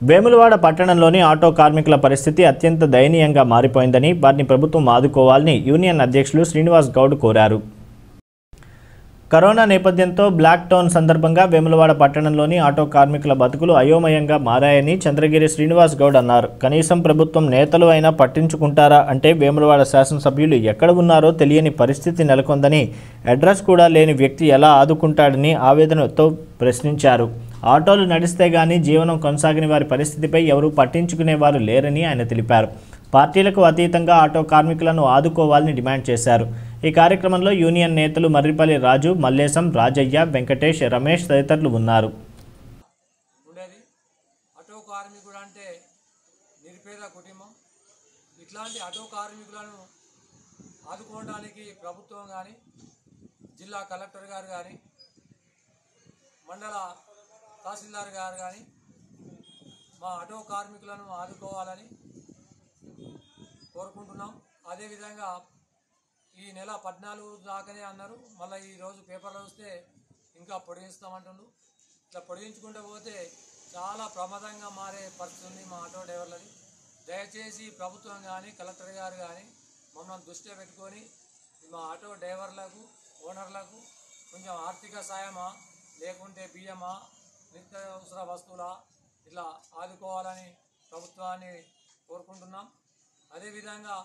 వేములవాడ పట్టణంలోని ఆటో కార్మికుల పరిస్థితి అత్యంత దయనీయంగా మారిపోయిందని వారిని ప్రభుత్వం ఆదుకోవాలని యూనియన్ అధ్యక్షులు శ్రీనివాస్ గౌడ్ కోరారు కరోనా నేపథ్యంతో బ్లాక్ టౌన్ సందర్భంగా వేములవాడ పట్టణంలోని ఆటో కార్మికుల బతుకులు అయోమయంగా మారాయని చంద్రగిరి శ్రీనివాస్ గౌడ్ అన్నారు కనీసం ప్రభుత్వం నేతలు అయినా పట్టించుకుంటారా అంటే వేములవాడ శాసనసభ్యులు ఎక్కడ ఉన్నారో తెలియని పరిస్థితి నెలకొందని అడ్రస్ కూడా లేని వ్యక్తి ఎలా ఆదుకుంటాడని ఆవేదనతో ప్రశ్నించారు ఆటోలు నడిస్తే గానీ జీవనం కొనసాగిన వారి పరిస్థితిపై ఎవరూ పట్టించుకునేవారు లేరని ఆయన తెలిపారు పార్టీలకు అతీతంగా ఆటో కార్మికులను ఆదుకోవాలని డిమాండ్ చేశారు ఈ కార్యక్రమంలో యూనియన్ నేతలు మర్రిపల్లి రాజు మల్లేశం రాజయ్య వెంకటేష్ రమేష్ తదితరులు ఉన్నారు ఉండేది ఆటో కార్మికుడు అంటే నిరుపేద కుటుంబం ఇట్లాంటి ఆటో కార్మికులను ఆదుకోవడానికి ప్రభుత్వం కానీ జిల్లా కలెక్టర్ గారు కానీ మండల తహసీల్దార్ గారు కానీ మా ఆటో కార్మికులను ఆదుకోవాలని కోరుకుంటున్నాం అదేవిధంగా ఈ నెల పద్నాలుగు దాకానే అన్నారు మళ్ళీ ఈరోజు పేపర్లో వస్తే ఇంకా పొడిగిస్తామంటుండ్రు ఇట్లా పొడిగించుకుంటూ పోతే చాలా ప్రమాదంగా మారే పరిస్థితి ఉంది మా ఆటో డ్రైవర్లది దయచేసి ప్రభుత్వం కానీ కలెక్టర్ గారు కానీ మమ్మల్ని దృష్టిలో పెట్టుకొని మా ఆటో డ్రైవర్లకు ఓనర్లకు కొంచెం ఆర్థిక సాయమా లేకుంటే బియ్యమా నిత్యావసర వస్తువులా ఇట్లా ఆదుకోవాలని ప్రభుత్వాన్ని కోరుకుంటున్నాం అదేవిధంగా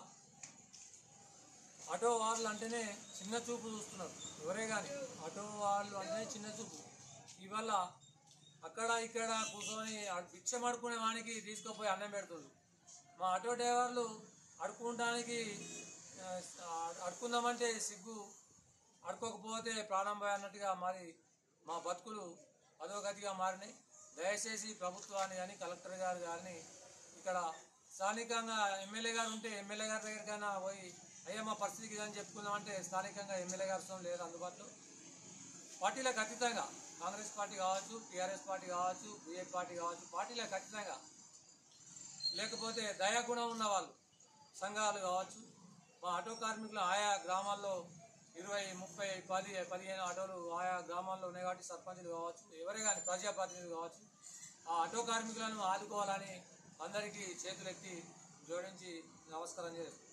ఆటో వాళ్ళు అంటేనే చిన్న చూపు చూస్తున్నారు ఎవరే కానీ ఆటో వాళ్ళు అంటేనే చిన్న చూపు ఇవల్ల అక్కడ ఇక్కడ కూర్చొని ఆ భిక్షం అడుకునే వానికి తీసుకుపోయి అన్నం పెడుతుండ్రు మా ఆటో డ్రైవర్లు అడుకుంటానికి ఆ, అడుకుందామంటే సిగ్గు అడుకోకపోతే ప్రాణం పోయి అన్నట్టుగా మరి మా బతుకులు అధోగతిగా మారినాయి దయచేసి ప్రభుత్వాన్ని కానీ కలెక్టర్ గారు కానీ ఇక్కడ స్థానికంగా ఎమ్మెల్యే గారు ఉంటే ఎమ్మెల్యే గారి దగ్గరికైనా పోయి అయ్యా మా పరిస్థితికి ఇదని చెప్పుకుందామంటే స్థానికంగా ఎమ్మెల్యే గారు లేదు అందుబాటులో పార్టీలకు అతీతంగా కాంగ్రెస్ పార్టీ కావచ్చు టీఆర్ఎస్ పార్టీ కావచ్చు బీజేపీ పార్టీ కావచ్చు పార్టీలకు అతీతంగా లేకపోతే దయాగుణం ఉన్న వాళ్ళు సంఘాలు కావచ్చు మా ఆటో కార్మికులు ఆయా గ్రామాల్లో ఇరవై ముప్పై పది పదిహేను ఆటోలు ఆయా గ్రామాల్లో ఉన్నాయి కాబట్టి సర్పంచులు కావచ్చు ఎవరే కానీ ప్రజాప్రతినిధులు కావచ్చు ఆ ఆటో కార్మికులను ఆదుకోవాలని అందరికీ చేతులెత్తి జోడించి నమస్కారం చేస్తాను